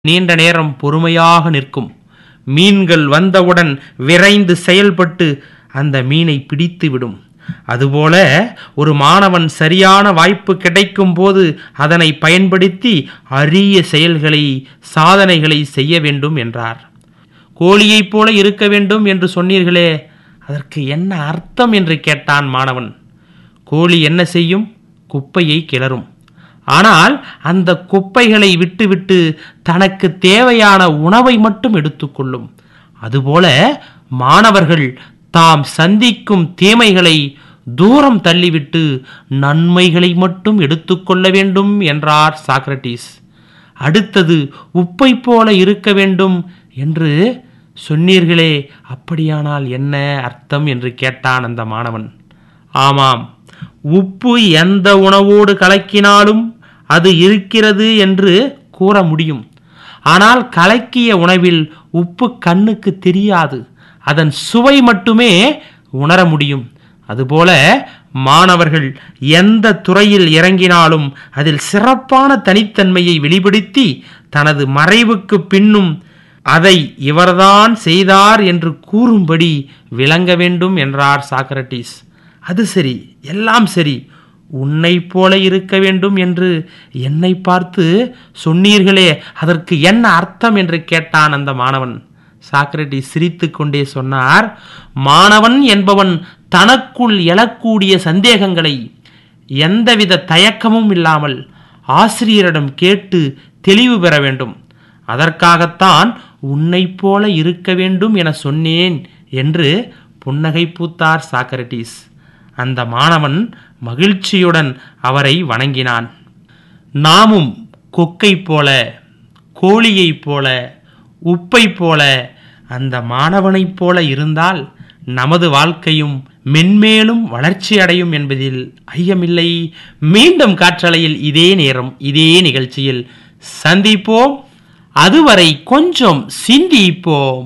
நீண்ட நேரம் பொறுமையாக நிற்கும் மீன்கள் வந்தவுடன் விரைந்து செயல்பட்டு அந்த மீனை பிடித்துவிடும் அதுபோல ஒரு மாணவன் சரியான வாய்ப்பு கிடைக்கும் போது அதனை பயன்படுத்தி அரிய செயல்களை சாதனைகளை செய்ய வேண்டும் என்றார் கோழியைப் போல இருக்க வேண்டும் என்று சொன்னீர்களே அதற்கு என்ன அர்த்தம் என்று கேட்டான் மாணவன் கோழி என்ன செய்யும் குப்பையை கிளறும் ஆனால் அந்த குப்பைகளை விட்டுவிட்டு தனக்கு தேவையான உணவை மட்டும் எடுத்துக்கொள்ளும் அதுபோல மாணவர்கள் தாம் சந்திக்கும் தீமைகளை தூரம் தள்ளிவிட்டு நன்மைகளை மட்டும் எடுத்துக்கொள்ள வேண்டும் என்றார் சாக்ரட்டிஸ் அடுத்தது உப்பை போல இருக்க வேண்டும் என்று சொன்னீர்களே அப்படியானால் என்ன அர்த்தம் என்று கேட்டான் அந்த மாணவன் ஆமாம் உப்பு எந்த உணவோடு கலக்கினாலும் அது இருக்கிறது என்று கூற முடியும் ஆனால் கலக்கிய உணவில் உப்பு கண்ணுக்கு தெரியாது அதன் சுவை மட்டுமே உணர முடியும் அதுபோல மாணவர்கள் எந்த துறையில் இறங்கினாலும் அதில் சிறப்பான தனித்தன்மையை வெளிப்படுத்தி தனது மறைவுக்கு பின்னும் அதை இவர்தான் செய்தார் என்று கூறும்படி விளங்க வேண்டும் என்றார் சாக்ரட்டிஸ் அது சரி எல்லாம் சரி உன்னை போல இருக்க வேண்டும் என்று என்னை பார்த்து சொன்னீர்களே அதற்கு என்ன அர்த்தம் என்று கேட்டான் அந்த மாணவன் சாக்ரட்டிஸ் சிரித்து கொண்டே சொன்னார் மாணவன் என்பவன் தனக்குள் எழக்கூடிய சந்தேகங்களை எந்தவித தயக்கமும் இல்லாமல் ஆசிரியரிடம் கேட்டு தெளிவு பெற வேண்டும் அதற்காகத்தான் உன்னை போல இருக்க வேண்டும் என சொன்னேன் என்று புன்னகை பூத்தார் சாக்ரட்டிஸ் அந்த மாணவன் மகிழ்ச்சியுடன் அவரை வணங்கினான் நாமும் கொக்கை போல கோழியைப் போல உப்பை போல அந்த மாணவனைப் போல இருந்தால் நமது வாழ்க்கையும் மென்மேலும் வளர்ச்சி அடையும் என்பதில் ஐயமில்லை மீண்டும் காற்றலையில் இதே நேரம் இதே நிகழ்ச்சியில் சந்திப்போம் அதுவரை கொஞ்சம் சிந்திப்போம்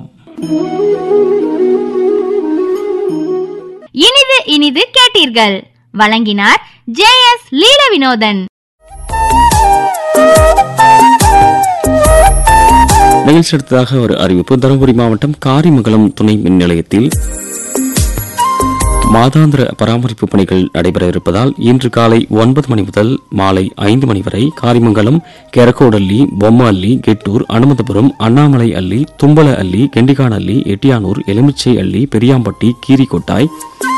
இனிது இனிது கேட்டீர்கள் வழங்கினார் ஜே எஸ் லீல வினோதன் நிகழ்ச்சி அடுத்ததாக ஒரு அறிவிப்பு தருமபுரி மாவட்டம் காரிமங்கலம் துணை மின் நிலையத்தில் மாதாந்திர பராமரிப்பு பணிகள் நடைபெற இருப்பதால் இன்று காலை ஒன்பது மணி முதல் மாலை ஐந்து மணி வரை காரிமங்கலம் கெரக்கோடல்லி பொம்ம கெட்டூர் அனுமதபுரம் அண்ணாமலை அள்ளி தும்பல அள்ளி கெண்டிகான் அள்ளி எட்டியானூர் எலுமிச்சை அள்ளி பெரியாம்பட்டி கீரிக்கொட்டாய்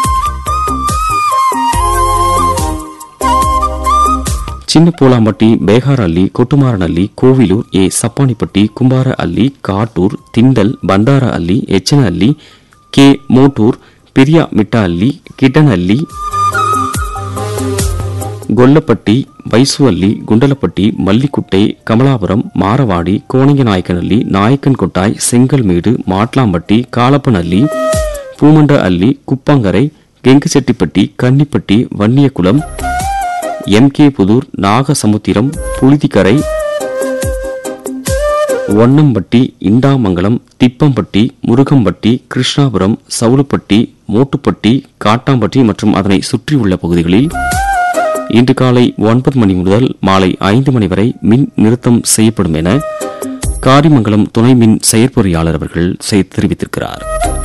சின்ன பூலாம்பட்டி பேகார் அள்ளி கொட்டுமாரன் அள்ளி கோவிலூர் ஏ சப்பானிப்பட்டி கும்பார அள்ளி காட்டூர் திண்டல் பண்டார அள்ளி எச்சன அள்ளி கே மோட்டூர் பெரியா மிட்டா அள்ளி கிட்டன் அள்ளி கொல்லப்பட்டி வைசுவல்லி குண்டலப்பட்டி மல்லிக்குட்டை கமலாபுரம் மாரவாடி கோணிங்கநாயக்கனல்லி நாயக்கன் கொட்டாய் Sengalmedu Matlampatti Kalappanalli Boomandahalli Kuppangarai Kengusettipatti Kannipatti Vanniyakulam M K Pudur Nagasamudram Puzhuthikarai Onnampatti Indamangalam Thippampatti Murugampatti Krishnapuram Savulupatti Mottupatti Kattampatti மற்றும் அதனை சுற்றியுள்ள பகுதிகளில் இன்று காலை ஒன்பது மணி முதல் மாலை ஐந்து மணி வரை மின் நிறுத்தம் செய்யப்படும் என காரிமங்கலம் துணை மின் செயற்பொறியாளர் அவர்கள் செய்- தெரிவித்திருக்கிறார்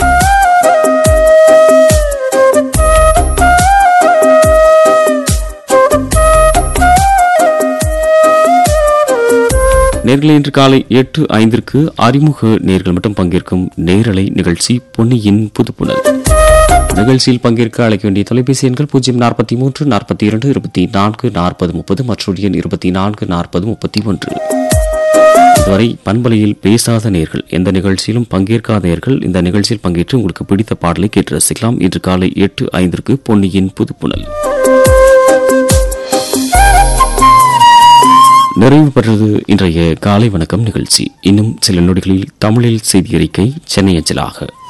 நேர்களை இன்று காலை எட்டு ஐந்திற்கு அறிமுக நேர்கள் மட்டும் பங்கேற்கும் நேரலை நிகழ்ச்சி பொன்னியின் புதுப்புணல் நிகழ்ச்சியில் பங்கேற்க அழைக்க வேண்டிய தொலைபேசி எண்கள் பூஜ்ஜியம் நாற்பத்தி மூன்று நாற்பத்தி இரண்டு இருபத்தி நான்கு நாற்பது முப்பது மற்றொரு எண் இருபத்தி நான்கு நாற்பது முப்பத்தி ஒன்று இதுவரை பண்பலையில் பேசாத நேர்கள் எந்த நிகழ்ச்சியிலும் பங்கேற்காத நேர்கள் இந்த நிகழ்ச்சியில் பங்கேற்று உங்களுக்கு பிடித்த பாடலை கேட்டு ரசிக்கலாம் இன்று காலை எட்டு ஐந்திற்கு பொன்னியின் புதுப்புணல் நிறைவு பெற்றது இன்றைய காலை வணக்கம் நிகழ்ச்சி இன்னும் சில நொடிகளில் தமிழில் செய்தி அறிக்கை சென்னை அஞ்சலாக